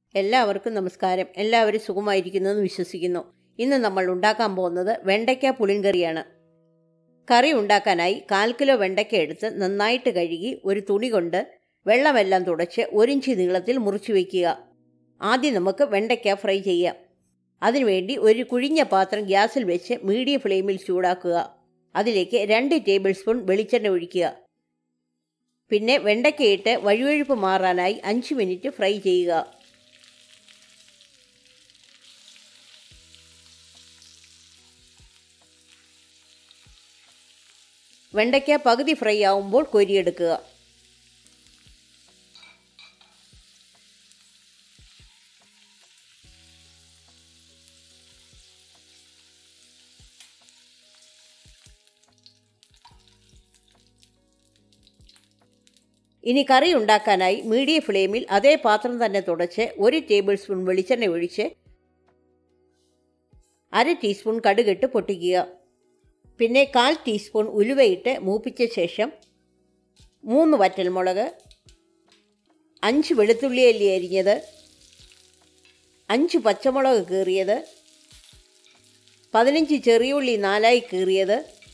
എല്ലാവർക്കും നമസ്കാരം എല്ലാവരും സുഖമായിരിക്കുന്നെന്ന് വിശ്വസിക്കുന്നു ഇന്ന് നമ്മൾ ഉണ്ടാക്കാൻ പോകുന്നത് വെണ്ടയ്ക്ക പുളിങ്കറിയാണ് കറി ഉണ്ടാക്കാനായി കാൽ കിലോ വെണ്ടയ്ക്ക എടുത്ത് നന്നായിട്ട് കഴുകി ഒരു തുണി കൊണ്ട് വെള്ളമെല്ലാം തുടച്ച് ഒരിഞ്ച് നീളത്തിൽ മുറിച്ചു വയ്ക്കുക ആദ്യം നമുക്ക് വെണ്ടയ്ക്ക ഫ്രൈ ചെയ്യാം അതിനുവേണ്ടി ഒരു കുഴിഞ്ഞ പാത്രം ഗ്യാസിൽ വെച്ച് മീഡിയം ഫ്ലെയിമിൽ ചൂടാക്കുക അതിലേക്ക് രണ്ട് ടേബിൾ സ്പൂൺ വെളിച്ചെണ്ണ ഒഴിക്കുക പിന്നെ വെണ്ടയ്ക്കയിട്ട് വഴുവഴുപ്പ് മാറാനായി അഞ്ച് മിനിറ്റ് ഫ്രൈ ചെയ്യുക വെണ്ടയ്ക്ക പകുതി ഫ്രൈ ആവുമ്പോൾ കൊരിയെടുക്കുക ഇനി കറി ഉണ്ടാക്കാനായി മീഡിയം ഫ്ലെയിമിൽ അതേ പാത്രം തന്നെ തുടച്ച് ഒരു ടേബിൾ സ്പൂൺ വെളിച്ചെണ്ണ ഒഴിച്ച് അര ടീസ്പൂൺ കടുകിട്ട് പൊട്ടിക്കുക പിന്നെ കാൽ ടീസ്പൂൺ ഉലുവയിട്ട് മൂപ്പിച്ച ശേഷം മൂന്ന് വറ്റൽമുളക് അഞ്ച് വെളുത്തുള്ളി അല്ലി അരിഞ്ഞത് അഞ്ച് പച്ചമുളക് കീറിയത് പതിനഞ്ച് ചെറിയുള്ളി നാലായി കീറിയത്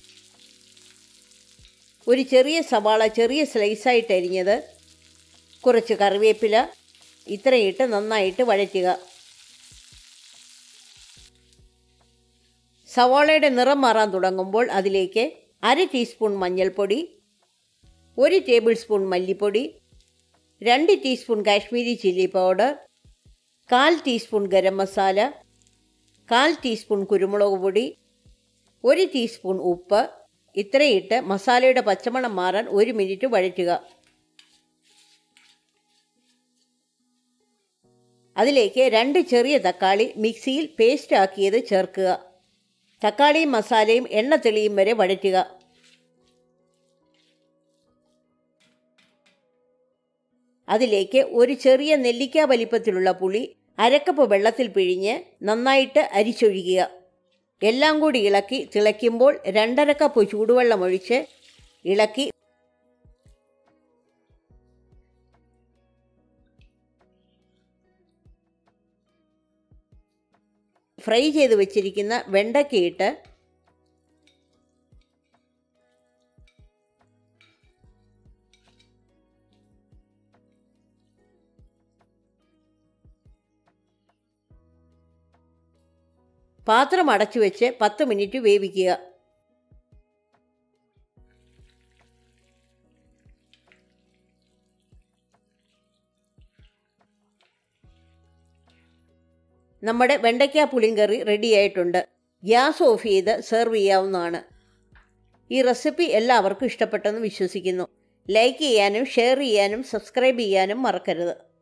ഒരു ചെറിയ സവാള ചെറിയ സ്ലൈസായിട്ട് അരിഞ്ഞത് കുറച്ച് കറിവേപ്പില ഇത്രയിട്ട് നന്നായിട്ട് വഴറ്റുക സവാളയുടെ നിറം മാറാൻ തുടങ്ങുമ്പോൾ അതിലേക്ക് അര ടീസ്പൂൺ മഞ്ഞൾപ്പൊടി ഒരു ടേബിൾ സ്പൂൺ മല്ലിപ്പൊടി രണ്ട് ടീസ്പൂൺ കാശ്മീരി ചില്ലി പൗഡർ കാൽ ടീസ്പൂൺ ഗരം മസാല കാൽ ടീസ്പൂൺ കുരുമുളക് പൊടി ഒരു ടീസ്പൂൺ ഉപ്പ് ഇത്രയിട്ട് മസാലയുടെ പച്ചമണം മാറാൻ ഒരു മിനിറ്റ് വഴറ്റുക അതിലേക്ക് രണ്ട് ചെറിയ തക്കാളി മിക്സിയിൽ പേസ്റ്റ് ആക്കിയത് ചേർക്കുക തക്കാളിയും മസാലയും എണ്ണ തെളിയും വരെ വഴറ്റുക അതിലേക്ക് ഒരു ചെറിയ നെല്ലിക്ക വലിപ്പത്തിലുള്ള പുളി അരക്കപ്പ് വെള്ളത്തിൽ പിഴിഞ്ഞ് നന്നായിട്ട് അരിച്ചൊഴിക്കുക എല്ലാം കൂടി ഇളക്കി തിളയ്ക്കുമ്പോൾ രണ്ടര കപ്പ് ചൂടുവെള്ളം ഒഴിച്ച് ഇളക്കി ഫ്രൈ ചെയ്ത് വെച്ചിരിക്കുന്ന വെണ്ടയ്ക്കയിട്ട് പാത്രം അടച്ചു വെച്ച് പത്ത് മിനിറ്റ് വേവിക്കുക നമ്മുടെ വെണ്ടയ്ക്ക പുളിങ്കറി റെഡിയായിട്ടുണ്ട് ഗ്യാസ് ഓഫ് ചെയ്ത് സെർവ് ചെയ്യാവുന്നതാണ് ഈ റെസിപ്പി എല്ലാവർക്കും ഇഷ്ടപ്പെട്ടെന്ന് വിശ്വസിക്കുന്നു ലൈക്ക് ചെയ്യാനും ഷെയർ ചെയ്യാനും സബ്സ്ക്രൈബ് ചെയ്യാനും മറക്കരുത്